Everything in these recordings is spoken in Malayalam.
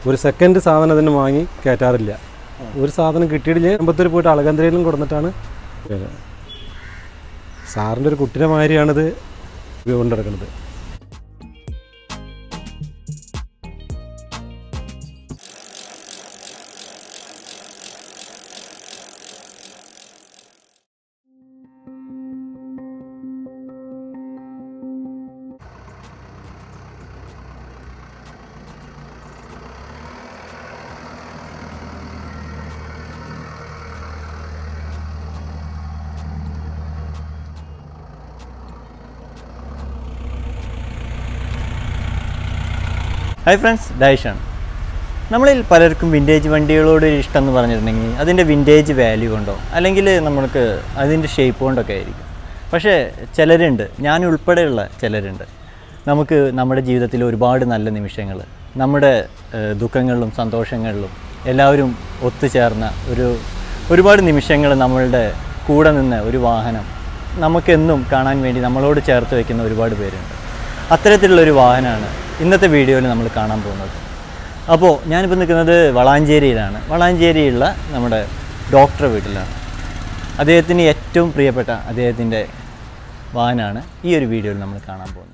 ഒരു സെക്കൻഡ് സാധനം അതിന് വാങ്ങി കയറ്റാറില്ല ഒരു സാധനം കിട്ടിയിട്ടില്ല അമ്പത്തൂർ പോയിട്ട് അളകന്തരയിലും കൊടുത്തിട്ടാണ് വരിക. സാറിൻ്റെ ഒരു കുട്ടിയുടെ മാതിരിയാണിത് കൊണ്ടിടക്കുന്നത് ഹായ് ഫ്രണ്ട്സ് ഡൈഷാണ് നമ്മളിൽ പലർക്കും വിൻറ്റേജ് വണ്ടികളോട് ഒരു ഇഷ്ടം എന്ന് പറഞ്ഞിട്ടുണ്ടെങ്കിൽ അതിൻ്റെ വിൻറ്റേജ് വാല്യൂ കൊണ്ടോ അല്ലെങ്കിൽ നമുക്ക് അതിൻ്റെ ഷേപ്പ് കൊണ്ടൊക്കെ ആയിരിക്കും പക്ഷേ ചിലരുണ്ട് ഞാൻ ഉൾപ്പെടെയുള്ള ചിലരുണ്ട് നമുക്ക് നമ്മുടെ ജീവിതത്തിൽ ഒരുപാട് നല്ല നിമിഷങ്ങൾ നമ്മുടെ ഏഹ്, ദുഃഖങ്ങളിലും സന്തോഷങ്ങളിലും എല്ലാവരും ഒത്തുചേർന്ന ഒരു ഒരുപാട് നിമിഷങ്ങൾ നമ്മളുടെ കൂടെ നിന്ന് ഒരു വാഹനം നമുക്കെന്നും കാണാൻ വേണ്ടി നമ്മളോട് ചേർത്ത് വയ്ക്കുന്ന ഒരുപാട് പേരുണ്ട് അത്തരത്തിലുള്ളൊരു വാഹനമാണ് ഇന്നത്തെ വീഡിയോയിൽ നമ്മൾ കാണാൻ പോകുന്നത് അപ്പോൾ ഞാനിപ്പോൾ നിൽക്കുന്നത് വളാഞ്ചേരിയിലാണ് വളാഞ്ചേരിയുള്ള നമ്മുടെ ഡോക്ടർ വീട്ടിലാണ് അദ്ദേഹത്തിന് ഏറ്റവും പ്രിയപ്പെട്ട അദ്ദേഹത്തിൻ്റെ വാഹനമാണ് ഈ ഒരു വീഡിയോയിൽ നമ്മൾ കാണാൻ പോകുന്നത്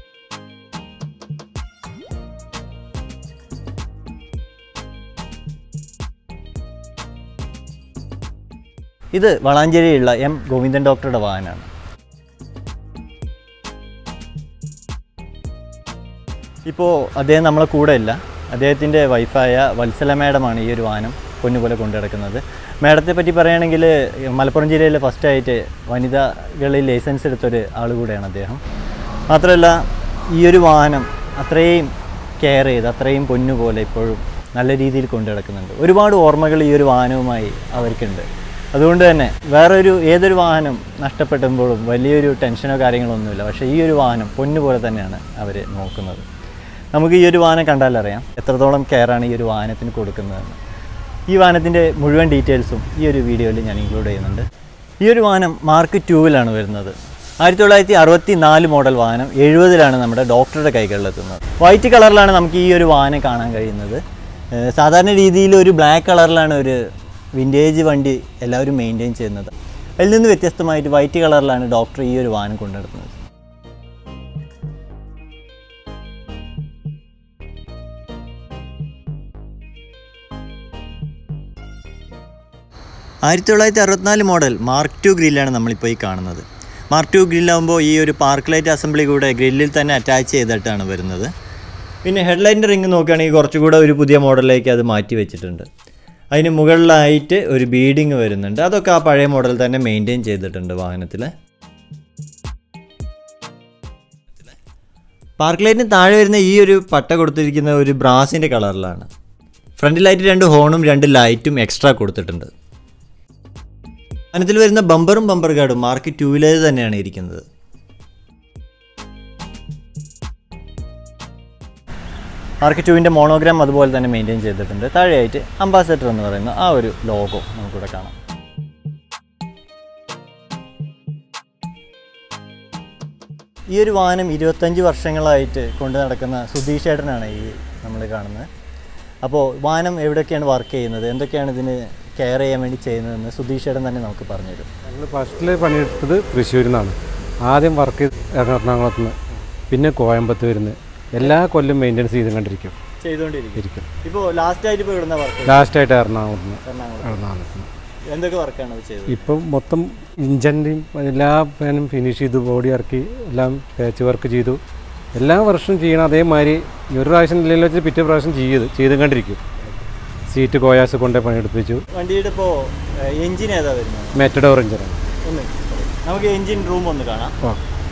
ഇത് വളാഞ്ചേരിയിലുള്ള എം ഗോവിന്ദൻ ഡോക്ടറുടെ വാഹനമാണ് ഇപ്പോൾ അദ്ദേഹം നമ്മളെ കൂടെ ഇല്ല അദ്ദേഹത്തിൻ്റെ വൈഫായ വത്സല മാഡമാണ് ഈ ഒരു വാഹനം പൊന്നുപോലെ കൊണ്ടു നടക്കുന്നത് മാഡത്തെ പറ്റി പറയുകയാണെങ്കിൽ മലപ്പുറം ജില്ലയിലെ ഫസ്റ്റായിട്ട് വനിതകളിൽ ലൈസൻസ് എടുത്തൊരു ആൾ കൂടെയാണ് അദ്ദേഹം മാത്രമല്ല ഈ ഒരു വാഹനം അത്രയും കെയർ ചെയ്ത് അത്രയും പൊന്നുപോലെ ഇപ്പോഴും നല്ല രീതിയിൽ കൊണ്ടു നടക്കുന്നുണ്ട് ഒരുപാട് ഓർമ്മകൾ ഈ ഒരു വാഹനവുമായി അവർക്കുണ്ട് അതുകൊണ്ട് തന്നെ വേറൊരു ഏതൊരു വാഹനം നഷ്ടപ്പെടുമ്പോഴും വലിയൊരു ടെൻഷനോ കാര്യങ്ങളോ ഒന്നുമില്ല പക്ഷേ ഈ ഒരു വാഹനം പൊന്നുപോലെ തന്നെയാണ് അവർ നോക്കുന്നത് നമുക്ക് ഈ ഒരു വാഹനം കണ്ടാലറിയാം എത്രത്തോളം കെയറാണ് ഈ ഒരു വാഹനത്തിന് കൊടുക്കുന്നതെന്ന് ഈ വാഹനത്തിൻ്റെ മുഴുവൻ ഡീറ്റെയിൽസും ഈ ഒരു വീഡിയോയിൽ ഞാൻ ഇൻക്ലൂഡ് ചെയ്യുന്നുണ്ട് ഈ ഒരു വാഹനം മാർക്ക് ടൂവിലാണ് വരുന്നത് ആയിരത്തി തൊള്ളായിരത്തി അറുപത്തി നാല് മോഡൽ വാഹനം എഴുപതിലാണ് നമ്മുടെ ഡോക്ടറുടെ കൈകളിലെത്തുന്നത് വൈറ്റ് കളറിലാണ് നമുക്ക് ഈ ഒരു വാഹനം കാണാൻ കഴിയുന്നത് ഏഹ് സാധാരണ രീതിയിൽ ഒരു ബ്ലാക്ക് കളറിലാണ് ഒരു വിൻറ്റേജ് വണ്ടി എല്ലാവരും മെയിൻറ്റെയിൻ ചെയ്യുന്നത് അതിൽ നിന്ന് വ്യത്യസ്തമായിട്ട് വൈറ്റ് കളറിലാണ് ഡോക്ടർ ഈ ഒരു വാഹനം കൊണ്ടുനടക്കുന്നത് ആയിരത്തി തൊള്ളായിരത്തി അറുപത്തിനാല് മോഡൽ മാർക്ക് ടു ഗ്രില്ലാണ് നമ്മളിപ്പോൾ ഈ കാണുന്നത് മാർക്ക് ടു ഗ്രില്ലാകുമ്പോൾ ഈ ഒരു പാർക്ക് ലൈറ്റ് അസംബ്ലി കൂടെ ഗ്രില്ലിൽ തന്നെ അറ്റാച്ച് ചെയ്തിട്ടാണ് വരുന്നത് പിന്നെ ഹെഡ്ലൈറ്റിൻ്റെ റിങ് നോക്കുകയാണെങ്കിൽ കുറച്ചുകൂടെ ഒരു പുതിയ മോഡലിലേക്ക് അത് മാറ്റി വെച്ചിട്ടുണ്ട് അതിന് മുകളിലായിട്ട് ഒരു ബീഡിങ് വരുന്നുണ്ട് അതൊക്കെ ആ പഴയ മോഡൽ തന്നെ മെയിൻറ്റെയിൻ ചെയ്തിട്ടുണ്ട് വാഹനത്തിൽ പാർക്ക് ലൈറ്റിന് താഴെ വരുന്ന ഈ ഒരു പട്ട കൊടുത്തിരിക്കുന്ന ഒരു ബ്രാസിൻ്റെ കളറിലാണ് ഫ്രണ്ടിലായിട്ട് രണ്ട് ഹോണും രണ്ട് ലൈറ്റും എക്സ്ട്രാ കൊടുത്തിട്ടുണ്ട് വാഹനത്തിൽ വരുന്ന ബമ്പറും ബമ്പർ ഗാർഡും മാർക്ക് ടൂവിലേത് തന്നെയാണ് ഇരിക്കുന്നത് മാർക്ക് ടുവിൻ്റെ മോണോഗ്രാം അതുപോലെ തന്നെ മെയിൻറ്റെയിൻ ചെയ്തിട്ടുണ്ട് താഴെയായിട്ട് അംബാസഡർ എന്ന് പറയുന്ന ആ ഒരു ലോഗോ നമുക്കിവിടെ കാണാം ഈ ഒരു വാഹനം ഇരുപത്തഞ്ച് വർഷങ്ങളായിട്ട് കൊണ്ടു നടക്കുന്ന സുധീഷ് ഏട്ടനാണ് ഈ നമ്മൾ കാണുന്നത് അപ്പോൾ വാഹനം എവിടെയൊക്കെയാണ് വർക്ക് ചെയ്യുന്നത് എന്തൊക്കെയാണ് ഇതിന് കെയർ ചെയ്യാൻ വേണ്ടി ചെയ്യുന്നതെന്ന് സുധീഷ് ഏട്ടൻ തന്നെ നമുക്ക് പറഞ്ഞുതരും ഞങ്ങൾ ഫസ്റ്റിൽ പണിയെടുത്തത് തൃശ്ശൂരിൽ നിന്നാണ് ആദ്യം വർക്ക് എറണാകുളത്ത് നിന്ന് പിന്നെ കോയമ്പത്തൂരിൽ നിന്ന് എല്ലാ കൊല്ലം മെയിൻ്റെനൻസ് ചെയ്തുകൊണ്ടിരിക്കും ചെയ്തുകൊണ്ടിരിക്കും ഇരിക്കും ഇപ്പോൾ ലാസ്റ്റ് ആയിട്ട് ഇപ്പോൾ ഇവിടുന്ന വർക്ക് ലാസ്റ്റായിട്ട് എറണാകുളത്ത് നിന്ന് എറണാകുളം എറണാകുളത്ത് നിന്ന് എന്തൊക്കെ വർക്കാണ് അത് ചെയ്തത് ഇപ്പം മൊത്തം ഇഞ്ചൻ്റെയും എല്ലാ ഫാനും ഫിനിഷ് ചെയ്തു ബോഡി ഇറക്കി എല്ലാം പാച്ച് വർക്ക് ചെയ്തു എല്ലാ വർഷവും ചെയ്യണം അതേമാതിരി ഈ ഒരു പ്രാവശ്യം ഇല്ലെങ്കിലും വെച്ച് പിറ്റേ പ്രാവശ്യം ചെയ്ത് ചെയ്തുകൊണ്ടിരിക്കും സീറ്റ് കോയാസ് കൊണ്ടേ പണിയെടുപ്പിച്ചു വണ്ടിയുടെ ഇപ്പോൾ എഞ്ചിൻ ഏതാ വരുന്നത് മെറ്റഡോർ എഞ്ചിനാണ് ഒന്ന് നമുക്ക് എഞ്ചിൻ റൂം ഒന്ന് കാണാം ആ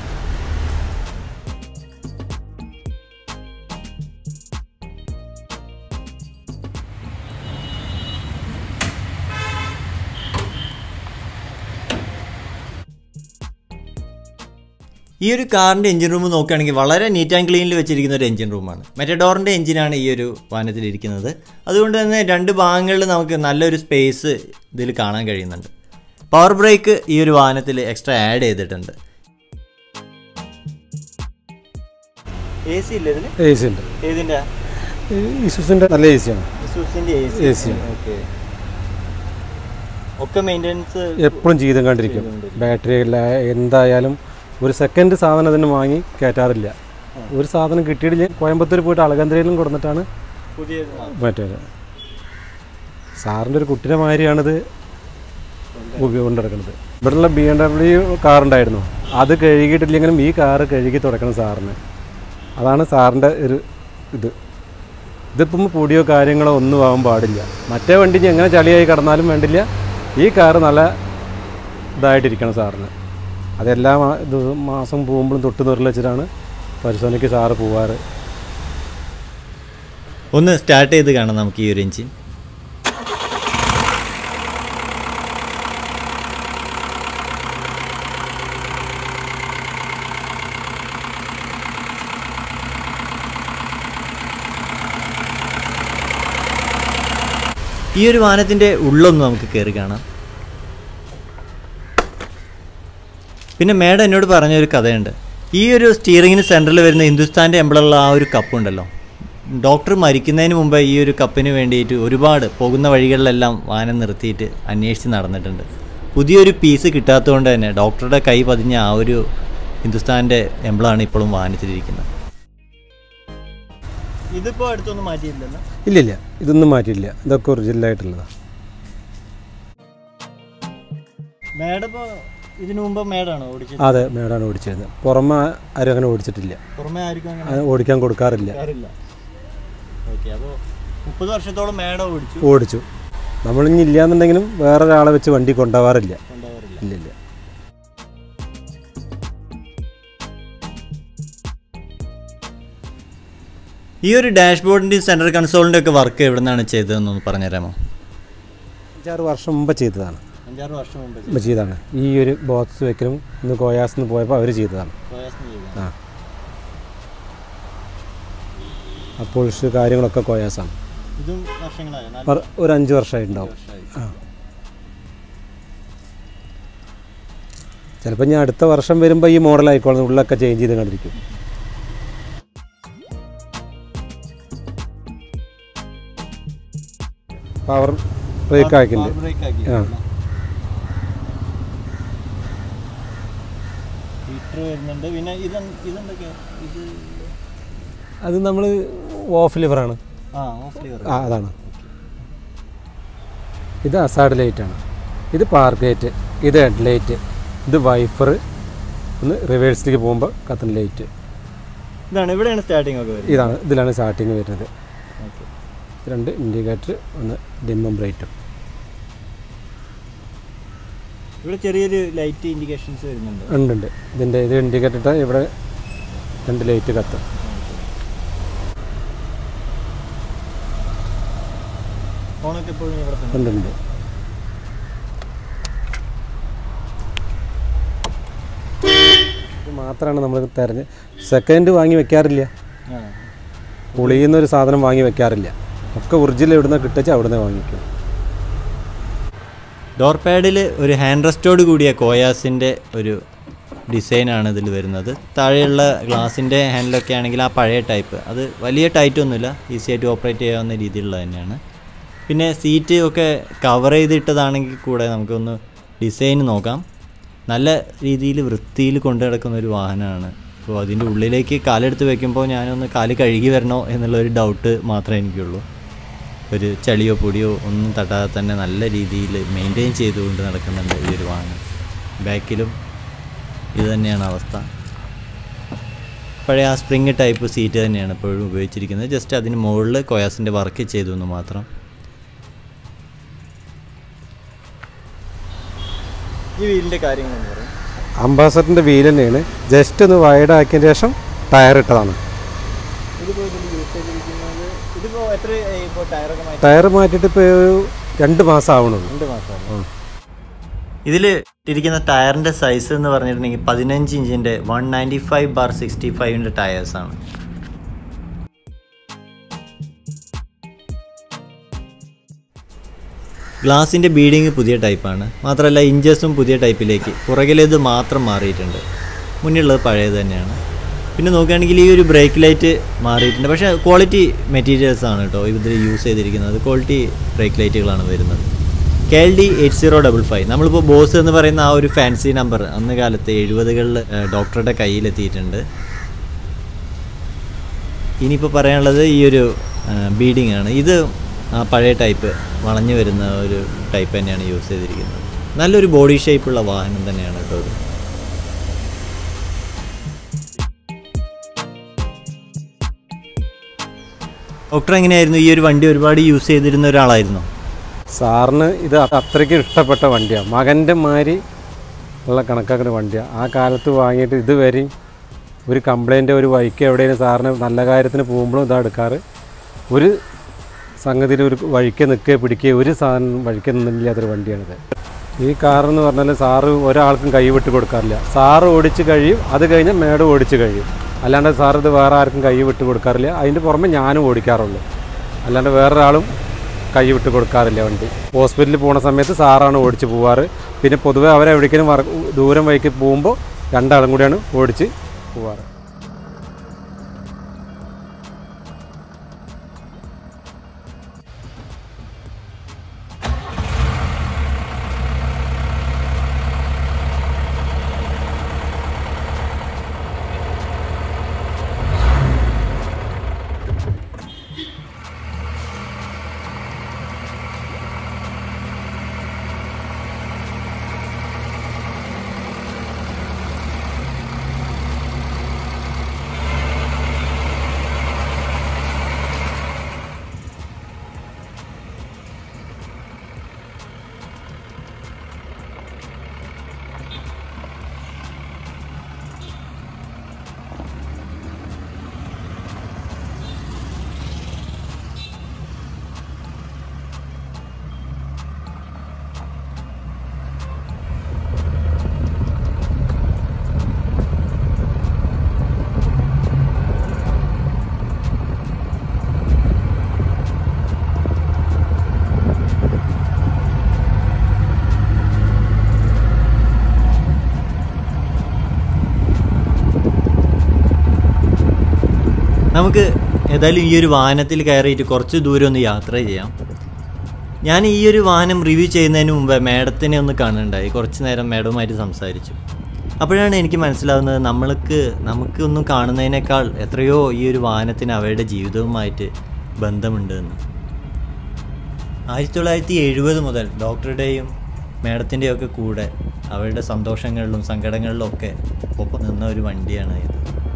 ഈ ഒരു കാറിൻ്റെ എഞ്ചിൻ റൂം നോക്കുകയാണെങ്കിൽ വളരെ നീറ്റ് ആൻഡ് ക്ലീനിൽ വെച്ചിരിക്കുന്ന ഒരു എഞ്ചിൻ റൂമാണ് മെറ്റഡോറിൻ്റെ എഞ്ചിനാണ് ഈ ഒരു വാഹനത്തിൽ ഇരിക്കുന്നത് അതുകൊണ്ട് തന്നെ രണ്ട് ഭാഗങ്ങളിൽ നമുക്ക് നല്ലൊരു സ്പേസ് ഇതിൽ കാണാൻ കഴിയുന്നുണ്ട് പവർ ബ്രേക്ക് ഈ ഒരു വാഹനത്തിൽ എക്സ്ട്രാ ആഡ് ചെയ്തിട്ടുണ്ട് എ സി ഇല്ല ഇതിൽ എ സി ഉണ്ട് ഏതിൻ്റെ ഇഷ്യൂസിൻ്റെ നല്ല എ സിയാണ് ഇസൂസിൻ്റെ AC ആണ്. ഓക്കെ ഒക്കെ മെയിൻ്റെനൻസ് എപ്പോഴും ചെയ്തും കണ്ടിരിക്കും ബാറ്ററി ഇല്ല എന്തായാലും ഒരു സെക്കൻഡ് സാധനം അതിന് വാങ്ങി കയറ്റാറില്ല ഒരു സാധനം കിട്ടിയിട്ടില്ല കോയമ്പത്തൂർ പോയിട്ട് അളകന്തരയിലും കൊടുത്തിട്ടാണ് പുതിയ മറ്റേ സാറിൻ്റെ ഒരു കുട്ടിയുടെ മാതിരിയാണിത് ഉപയോഗം നടക്കുന്നത് ഇവിടെയുള്ള ബി എം ഡബ്ല്യു കാറുണ്ടായിരുന്നു അത് കഴുകിയിട്ടില്ലെങ്കിലും ഈ കാറ് കഴുകി തുടക്കണം സാറിന് അതാണ് സാറിൻ്റെ ഒരു ഇത് ഇതിപ്പം പൊടിയോ കാര്യങ്ങളോ ഒന്നും ആവാൻ പാടില്ല മറ്റേ വണ്ടി ഇനി എങ്ങനെ ചളിയായി കിടന്നാലും വേണ്ടില്ല ഈ കാറ് നല്ല ഇതായിട്ടിരിക്കണം സാറിന് അതെല്ലാ മാ- ഇത് മാസം പോകുമ്പോഴും തൊട്ട് നിറൽ വെച്ചിട്ടാണ് പരിശോധനയ്ക്ക് സാറ് പോവാറ് ഒന്ന് സ്റ്റാർട്ട് ചെയ്ത് കാണാം നമുക്ക് ഈ ഒരു എഞ്ചിൻ ഈ ഒരു വാഹനത്തിൻ്റെ ഉള്ളൊന്ന് നമുക്ക് കയറി കാണാം പിന്നെ മേഡം എന്നോട് പറഞ്ഞൊരു കഥയുണ്ട് ഈ ഒരു സ്റ്റിയറിങ്ങിന് സെൻറ്ററിൽ വരുന്ന ഹിന്ദുസ്ഥാൻ്റെ എംബ്ലുള്ള ആ ഒരു കപ്പുണ്ടല്ലോ ഡോക്ടർ മരിക്കുന്നതിന് മുമ്പ് ഈ ഒരു കപ്പിന് വേണ്ടിയിട്ട് ഒരുപാട് പോകുന്ന വഴികളിലെല്ലാം വാഹനം നിർത്തിയിട്ട് അന്വേഷിച്ച് നടന്നിട്ടുണ്ട് പുതിയൊരു പീസ് കിട്ടാത്തതുകൊണ്ട് തന്നെ ഡോക്ടറുടെ കൈ പതിഞ്ഞ ആ ഒരു ഹിന്ദുസ്ഥാൻ്റെ എംബ്ലമാണ് ഇപ്പോഴും വാഹനത്തിലിരിക്കുന്നത് ഇതിപ്പോൾ അടുത്തൊന്നും മാറ്റിയില്ലല്ലോ ഇല്ലില്ല ഇതൊന്നും മാറ്റിയില്ല ഇതൊക്കെ ഒറിജിനലായിട്ടുള്ളതാണ് മേഡം ഇപ്പോൾ ഇതിനു മുമ്പ് മേഡാണോ ഓടിച്ചത് അതെ മേടാണ് ഓടിച്ചിരുന്നത് പുറമെ ആരും അങ്ങനെ ഓടിച്ചിട്ടില്ല പുറമേ ആർക്കും അങ്ങനെ അത് ഓടിക്കാൻ കൊടുക്കാറില്ല അറിയില്ല ഓക്കെ അപ്പോൾ മുപ്പത് വർഷത്തോളം മേഡം ഓടിച്ചു ഓടിച്ചു നമ്മളിനി ഇല്ലാന്നുണ്ടെങ്കിലും വേറെ ഒരാളെ വെച്ച് വണ്ടി കൊണ്ടുപോകാറില്ല കൊണ്ടുപോകാറില്ല ഇല്ലില്ല ഈ ഒരു ഡാഷ്ബോർഡിൻ്റെയും സെൻട്രൽ കൺസോളിൻ്റെ ഒക്കെ വർക്ക് എവിടെ നിന്നാണ് ചെയ്തതെന്നൊന്ന് പറഞ്ഞുതരാമോ അഞ്ചാറ് വർഷം മുമ്പ് ചെയ്തതാണ് അഞ്ചാറ് വർഷം മുമ്പ് മുമ്പ് ചെയ്തതാണ് ഈ ഒരു ബോക്സ് വെക്കലും ഇന്ന് കോയാസിന്ന് പോയപ്പോൾ അവർ ചെയ്തതാണ് ആ അപ്പോൾ കാര്യങ്ങളൊക്കെ കോയാസാണ് ഇതും വർഷങ്ങളായ നാല് ഒരു- ഒരു അഞ്ച് വർഷമായിട്ടുണ്ടാവും വർഷമായി ആ ചിലപ്പോൾ ഞാൻ അടുത്ത വർഷം വരുമ്പോൾ ഈ മോഡൽ ആയിക്കോളും ഉള്ളൊക്കെ ചേഞ്ച് ചെയ്ത് കണ്ടിരിക്കും പവർ ബ്രേക്ക് ആക്കിയിട്ടുണ്ട് ബ്രേക്ക് ആക്കി ആ. ഹീറ്റർ വരുന്നുണ്ട് പിന്നെ ഇത് ഇതെന്തൊക്കെ ഇത് അത് നമ്മൾ ഓഫ് ലിവറാണ് ആ ഓഫ് ലിവർ ആ അതാണ് ഇത് അസാഡ് ലൈറ്റാണ് ഇത് പാർക്ക് ലൈറ്റ് ഇത് ഹെഡ് ലൈറ്റ് ഇത് വൈഫർ ഒന്ന് റിവേഴ്സിലേക്ക് പോകുമ്പോൾ കത്തുന്ന ലൈറ്റ് ഇതാണ് ഇവിടെയാണ് സ്റ്റാർട്ടിംഗ് ഒക്കെ വരുന്നത് ഇതാണ് ഇതിലാണ് സ്റ്റാർട്ടിങ് വരുന്നത് ഓക്കെ രണ്ട് ഇൻഡിക്കേറ്റർ ഒന്ന് ഡിമ്മും ബ്രൈറ്റും ഇവിടെ ചെറിയൊരു ലൈറ്റ് ഇൻഡിക്കേഷൻസ് വരുന്നുണ്ട് ഉണ്ട് ഉണ്ട് ഇതിൻ്റെ ഇത് ഇൻഡിക്കേറ്റർ ഇട്ടാൽ ഇവിടെ രണ്ട് ലൈറ്റ് കത്തും ഫോണൊക്കെ എപ്പോഴും ഇവിടെ തന്നെ ഉണ്ട് ഉണ്ട് ഇത് മാത്രമാണ് നമ്മൾ തിരഞ്ഞ് സെക്കൻഡ് വാങ്ങി വെക്കാറില്ല ആ പുളിയുന്ന ഒരു സാധനം വാങ്ങി വെക്കാറില്ല ഒക്കെ ഒറിജിനൽ എവിടുന്ന കിട്ടിച്ച് അവിടുന്ന് വാങ്ങിക്കും ഡോർ പാഡിൽ ഒരു ഹാൻഡ് റെസ്റ്റോട് കൂടിയ കോയാസിൻ്റെ ഒരു ഡിസൈനാണ് ഇതിൽ വരുന്നത് താഴെയുള്ള ഗ്ലാസിൻ്റെ ഹാൻഡിലൊക്കെ ആണെങ്കിൽ ആ പഴയ ടൈപ്പ് അത് വലിയ ടൈറ്റൊന്നുമില്ല ഈസി ആയിട്ട് ഓപ്പറേറ്റ് ചെയ്യാവുന്ന രീതിയിലുള്ള തന്നെയാണ് പിന്നെ സീറ്റ് ഒക്കെ കവർ ചെയ്തിട്ടതാണെങ്കിൽ കൂടെ നമുക്കൊന്ന് ഡിസൈൻ നോക്കാം നല്ല രീതിയിൽ വൃത്തിയിൽ കൊണ്ടു നടക്കുന്ന ഒരു വാഹനമാണ് അപ്പോൾ അതിൻ്റെ ഉള്ളിലേക്ക് കാലെടുത്ത് വെക്കുമ്പോൾ ഞാനൊന്ന് കാല് കഴുകി വരണോ എന്നുള്ളൊരു ഡൗട്ട് മാത്രമേ എനിക്കുള്ളൂ ഒരു ചളിയോ പൊടിയോ ഒന്നും തട്ടാതെ തന്നെ നല്ല രീതിയിൽ മെയിൻറ്റെയിൻ ചെയ്തുകൊണ്ട് നടക്കുന്നുണ്ട് ഈ ഒരു വാഹനം ബാക്കിലും ഇത് തന്നെയാണ് അവസ്ഥ പഴയ ആ സ്പ്രിങ് ടൈപ്പ് സീറ്റ് തന്നെയാണ് ഇപ്പോഴും ഉപയോഗിച്ചിരിക്കുന്നത് ജസ്റ്റ് അതിന് മുകളിൽ കൊയാസിൻ്റെ വർക്ക് ചെയ്തു എന്ന് മാത്രം ഈ വീലിൻ്റെ കാര്യങ്ങൾ പറയും അംബാസഡറിൻ്റെ വീൽ തന്നെയാണ് ജസ്റ്റ് ഒന്ന് വൈഡ് ആക്കിയതിന് ശേഷം ടയർ ഇട്ടതാണ് ഇതിപ്പോൾ ഇതിൽ യൂസ് ചെയ്തിരിക്കുന്നത് ഇതിപ്പോൾ എത്ര ഇപ്പോൾ ടയറൊക്കെ മാറ്റി ടയർ മാറ്റിയിട്ട് ഇപ്പോൾ ഒരു രണ്ട് മാസം ആവണുള്ളൂ രണ്ട് മാസമാണ് ഇതിൽ ഇരിക്കുന്ന ടയറിൻ്റെ സൈസ് എന്ന് പറഞ്ഞിട്ടുണ്ടെങ്കിൽ പതിനഞ്ച് ഇഞ്ചിൻ്റെ one ninety five bar sixty ഫൈവിൻ്റെ ടയേഴ്സാണ് ഗ്ലാസിൻ്റെ ബീഡിങ് പുതിയ ടൈപ്പാണ് മാത്രമല്ല ഇഞ്ചസും പുതിയ ടൈപ്പിലേക്ക് പുറകിലേത് മാത്രം മാറിയിട്ടുണ്ട് മുന്നിലുള്ളത് പഴയത് തന്നെയാണ് പിന്നെ നോക്കുകയാണെങ്കിൽ ഈ ഒരു ബ്രേക്ക് ലൈറ്റ് മാറിയിട്ടുണ്ട് പക്ഷേ ക്വാളിറ്റി മെറ്റീരിയൽസ് ആണ് കേട്ടോ ഇതിൽ യൂസ് ചെയ്തിരിക്കുന്നത് ക്വാളിറ്റി ബ്രേക്ക് ലൈറ്റുകളാണ് വരുന്നത് K L D eight zero double five നമ്മളിപ്പോൾ ബോസ് എന്ന് പറയുന്ന ആ ഒരു ഫാൻസി നമ്പർ അന്ന് കാലത്ത് എഴുപതുകളിൽ ഡോക്ടറുടെ കയ്യിലെത്തിയിട്ടുണ്ട് ഇനിയിപ്പോൾ പറയാനുള്ളത് ഈ ഒരു ബീഡിംഗ് ആണ് ഇത് ആ പഴയ ടൈപ്പ് വളഞ്ഞു വരുന്ന ഒരു ടൈപ്പ് തന്നെയാണ് യൂസ് ചെയ്തിരിക്കുന്നത് നല്ലൊരു ബോഡി ഷേപ്പുള്ള വാഹനം തന്നെയാണ് കേട്ടോ ഇത് ഡോക്ടർ എങ്ങനെയായിരുന്നു ഈ ഒരു വണ്ടി ഒരുപാട് യൂസ് ചെയ്തിരുന്ന ഒരാളായിരുന്നോ സാറിന് ഇത് അത്രയ്ക്കും ഇഷ്ടപ്പെട്ട വണ്ടിയാണ് മകൻ്റെ മാതിരി ഉള്ള കണക്കാക്കുന്ന വണ്ടിയാണ് ആ കാലത്ത് വാങ്ങിയിട്ട് ഇതുവരെയും ഒരു കംപ്ലൈൻറ്റ് ഒരു വഴിക്ക് എവിടെയും സാറിന് നല്ല കാര്യത്തിന് പോകുമ്പോഴും ഇതാ എടുക്കാറ് ഒരു സംഗതിയിൽ ഒരു വഴിക്ക് നിൽക്കുക പിടിക്കുക ഒരു സാധനം വഴിക്ക് നിന്നില്ലാത്തൊരു വണ്ടിയാണിത് ഈ കാറെന്ന് പറഞ്ഞാൽ സാറ് ഒരാൾക്കും കൈ വിട്ട് കൊടുക്കാറില്ല സാറ് ഓടിച്ച് കഴിയും അത് കഴിഞ്ഞ് മേഡം ഓടിച്ച് കഴിയും അല്ലാണ്ട് സാർ ഇത് വേറെ ആർക്കും കൈ വിട്ട് കൊടുക്കാറില്ല അതിൻ്റെ പുറമെ ഞാനും ഓടിക്കാറുള്ളൂ അല്ലാണ്ട് വേറൊരാളും കൈ വിട്ട് കൊടുക്കാറില്ല വണ്ടി ഹോസ്പിറ്റലിൽ പോണ സമയത്ത് സാറാണ് ഓടിച്ച് പോവാറ് പിന്നെ പൊതുവെ അവരെവിടേക്കും വർ ദൂരം വഴിക്ക് പോകുമ്പോൾ രണ്ടാളും കൂടിയാണ് ഓടിച്ച് പോവാറ് നമുക്ക് ഏതായാലും ഈ ഒരു വാഹനത്തിൽ കയറിയിട്ട് കുറച്ച് ദൂരം ഒന്ന് യാത്ര ചെയ്യാം ഞാൻ ഈ ഒരു വാഹനം റിവ്യൂ ചെയ്യുന്നതിന് മുമ്പ് മാഡത്തിനെ ഒന്ന് കാണുന്നുണ്ടായി കുറച്ച് നേരം മാഡവുമായിട്ട് സംസാരിച്ചു അപ്പോഴാണ് എനിക്ക് മനസ്സിലാവുന്നത് നമ്മൾക്ക് നമുക്കൊന്നും കാണുന്നതിനേക്കാൾ എത്രയോ ഈ ഒരു വാഹനത്തിന് അവരുടെ ജീവിതവുമായിട്ട് ബന്ധമുണ്ട് എന്ന് ആയിരത്തി തൊള്ളായിരത്തി എഴുപത് മുതൽ ഡോക്ടറുടെയും മാഡത്തിൻ്റെയും ഒക്കെ കൂടെ അവരുടെ സന്തോഷങ്ങളിലും സങ്കടങ്ങളിലും ഒക്കെ ഒപ്പം നിന്ന ഒരു വണ്ടിയാണ് ഇത്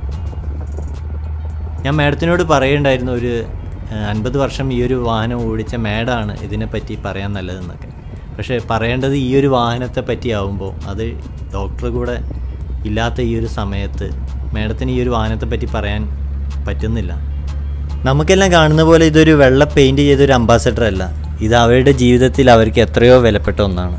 ഞാൻ മാഡത്തിനോട് പറയുണ്ടായിരുന്നു ഒരു അൻപത് വർഷം ഈ ഒരു വാഹനം ഓടിച്ച മാഡാണ് ഇതിനെപ്പറ്റി പറയാൻ നല്ലതെന്നൊക്കെ പക്ഷേ പറയേണ്ടത് ഈ ഒരു വാഹനത്തെ പറ്റി ആവുമ്പോൾ അത് ഡോക്ടർ കൂടെ ഇല്ലാത്ത ഈ ഒരു സമയത്ത് മാഡത്തിന് ഈ ഒരു വാഹനത്തെ പറ്റി പറയാൻ പറ്റുന്നില്ല നമുക്കെല്ലാം കാണുന്ന പോലെ ഇതൊരു വെള്ള പെയിൻറ് ചെയ്തൊരു അംബാസഡർ അല്ല ഇത് അവരുടെ ജീവിതത്തിൽ അവർക്ക് എത്രയോ വിലപ്പെട്ട ഒന്നാണ്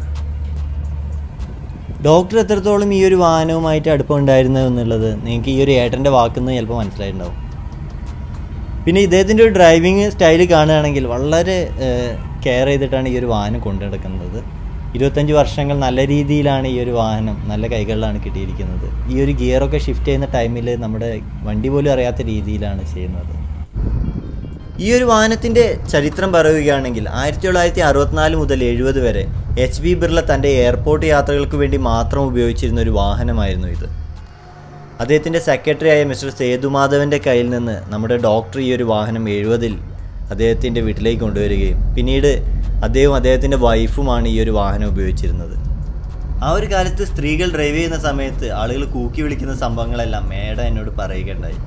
ഡോക്ടർ എത്രത്തോളം ഈ ഒരു വാഹനവുമായിട്ട് അടുപ്പമുണ്ടായിരുന്നു എന്നുള്ളത് നിങ്ങൾക്ക് ഈ ഒരു ഏട്ടൻ്റെ വാക്കുന്ന് ചിലപ്പോൾ മനസ്സിലായിട്ടുണ്ടാവും പിന്നെ ഇദ്ദേഹത്തിൻ്റെ ഒരു ഡ്രൈവിങ് സ്റ്റൈൽ കാണുകയാണെങ്കിൽ വളരെ കെയർ ചെയ്തിട്ടാണ് ഈ ഒരു വാഹനം കൊണ്ടു നടക്കുന്നത് ഇരുപത്തഞ്ച് വർഷങ്ങൾ നല്ല രീതിയിലാണ് ഈ ഒരു വാഹനം നല്ല കൈകളിലാണ് കിട്ടിയിരിക്കുന്നത് ഈ ഒരു ഗിയറൊക്കെ ഷിഫ്റ്റ് ചെയ്യുന്ന ടൈമിൽ നമ്മുടെ വണ്ടി പോലും അറിയാത്ത രീതിയിലാണ് ചെയ്യുന്നത് ഈ ഒരു വാഹനത്തിൻ്റെ ചരിത്രം പറയുകയാണെങ്കിൽ ആയിരത്തി തൊള്ളായിരത്തി അറുപത്തിനാല് മുതൽ എഴുപത് വരെ എച്ച് ബി ബിർള തൻ്റെ എയർപോർട്ട് യാത്രകൾക്ക് വേണ്ടി മാത്രം ഉപയോഗിച്ചിരുന്ന ഒരു വാഹനമായിരുന്നു ഇത് അദ്ദേഹത്തിൻ്റെ സെക്രട്ടറിയായ മിസ്റ്റർ സേതുമാധവൻ്റെ കയ്യിൽ നിന്ന് നമ്മുടെ ഡോക്ടർ ഈ ഒരു വാഹനം എഴുപതിൽ അദ്ദേഹത്തിൻ്റെ വീട്ടിലേക്ക് കൊണ്ടുവരികയും പിന്നീട് അദ്ദേഹവും അദ്ദേഹത്തിൻ്റെ വൈഫുമാണ് ഈ ഒരു വാഹനം ഉപയോഗിച്ചിരുന്നത് ആ ഒരു കാലത്ത് സ്ത്രീകൾ ഡ്രൈവ് ചെയ്യുന്ന സമയത്ത് ആളുകൾ കൂക്കി വിളിക്കുന്ന സംഭവങ്ങളെല്ലാം മേഡ എന്നോട് പറയുകയുണ്ടായി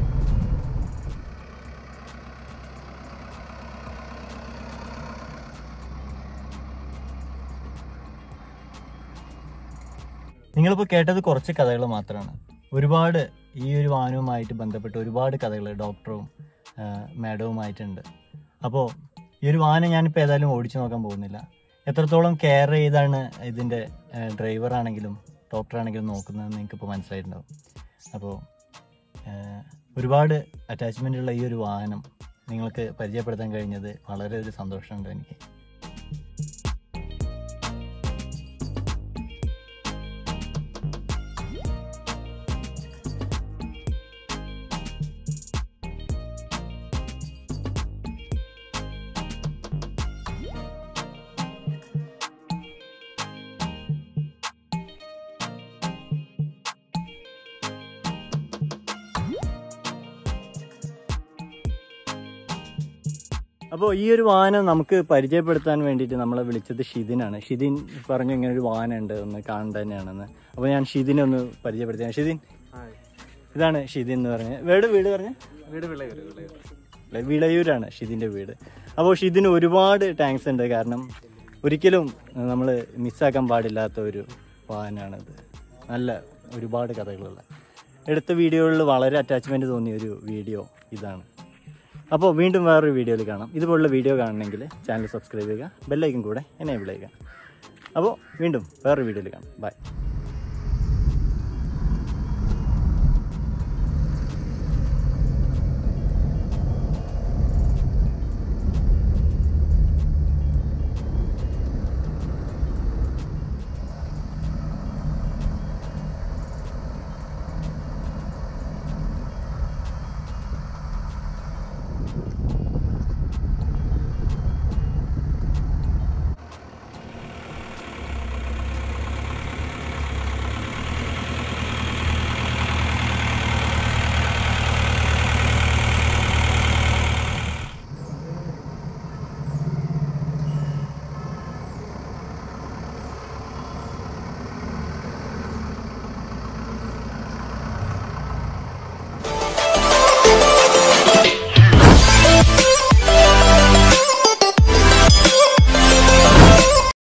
നിങ്ങളിപ്പോൾ കേട്ടത് കുറച്ച് കഥകൾ മാത്രമാണ് ഒരുപാട് ഈ ഒരു വാഹനവുമായിട്ട് ബന്ധപ്പെട്ട് ഒരുപാട് കഥകൾ ഡോക്ടറും മാഡവുമായിട്ടുണ്ട് അപ്പോൾ ഈ ഒരു വാഹനം ഞാനിപ്പോൾ ഏതായാലും ഓടിച്ചു നോക്കാൻ പോകുന്നില്ല എത്രത്തോളം കെയർ ചെയ്താണ് ഇതിൻ്റെ ഡ്രൈവറാണെങ്കിലും ഡോക്ടറാണെങ്കിലും നോക്കുന്നതെന്ന് നിങ്ങൾക്കിപ്പോൾ മനസ്സിലായിട്ടുണ്ടാവും അപ്പോൾ ഒരുപാട് അറ്റാച്ച്മെൻ്റ് ഉള്ള ഈ ഒരു വാഹനം നിങ്ങൾക്ക് പരിചയപ്പെടുത്താൻ കഴിഞ്ഞത് വളരെ ഒരു സന്തോഷമുണ്ട് എനിക്ക് അപ്പോൾ ഈ ഒരു വാഹനം നമുക്ക് പരിചയപ്പെടുത്താൻ വേണ്ടിയിട്ട് നമ്മളെ വിളിച്ചത് ഷിദിനാണ് ഷിദിൻ പറഞ്ഞു ഇങ്ങനെ ഒരു വാഹനം ഉണ്ട് ഒന്ന് കാണേണ്ട തന്നെയാണെന്ന് അപ്പോൾ ഞാൻ ഷിദിനെ ഒന്ന് പരിചയപ്പെടുത്തിയാണ് ഷിദിൻ ഇതാണ് ഷിദിൻ എന്ന് പറഞ്ഞത് വീട് വീട് പറഞ്ഞ വീട് വിളയൂർ വിളയൂർ അല്ലെ, വിളയൂരാണ് ഷിദിൻ്റെ വീട് അപ്പോൾ ഷിദിന് ഒരുപാട് താങ്ക്സ് ഉണ്ട് കാരണം ഒരിക്കലും നമ്മൾ മിസ്സാക്കാൻ പാടില്ലാത്ത ഒരു വാഹനമാണിത് നല്ല ഒരുപാട് കഥകളുള്ള എടുത്ത വീഡിയോകളിൽ വളരെ അറ്റാച്ച്മെൻറ്റ് തോന്നിയ ഒരു വീഡിയോ ഇതാണ് അപ്പോൾ വീണ്ടും വേറൊരു വീഡിയോയിൽ കാണാം ഇതുപോലുള്ള വീഡിയോ കാണണമെങ്കിൽ ചാനൽ സബ്സ്ക്രൈബ് ചെയ്യുക ബെല്ലൈക്കും കൂടെ എനേബിൾ ചെയ്യുക അപ്പോൾ വീണ്ടും വേറൊരു വീഡിയോയിൽ കാണാം ബൈ